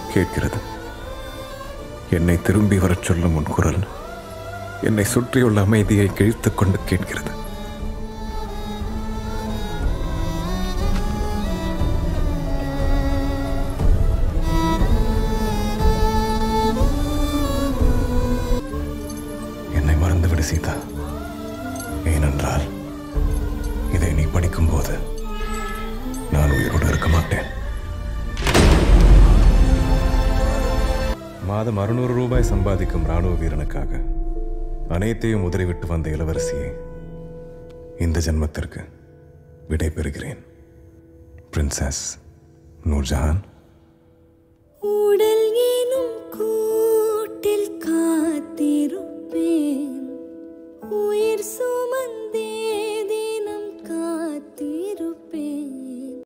கேட்கிறது என்னை திரும்பி வரச் சொல்லும் உன் குரல் என்னை சுற்றியுள்ள அமைதியை கிழித்துக் கொண்டு கேட்கிறது என்னை மறந்துவிடு சீதா ஏனென்றால் இதை நீ படிக்கும்போது நான் உயிரோடு இருக்க மாட்டேன் மாதம் அறுநூறு ரூபாய் சம்பாதிக்கும் ராணுவ வீரனுக்காக அனைத்தையும் உதறிவிட்டு வந்த இளவரசியை இந்த ஜென்மத்திற்கு விடை பெறுகிறேன் பிரின்சஸ் நூர்ஜஹான் உடல்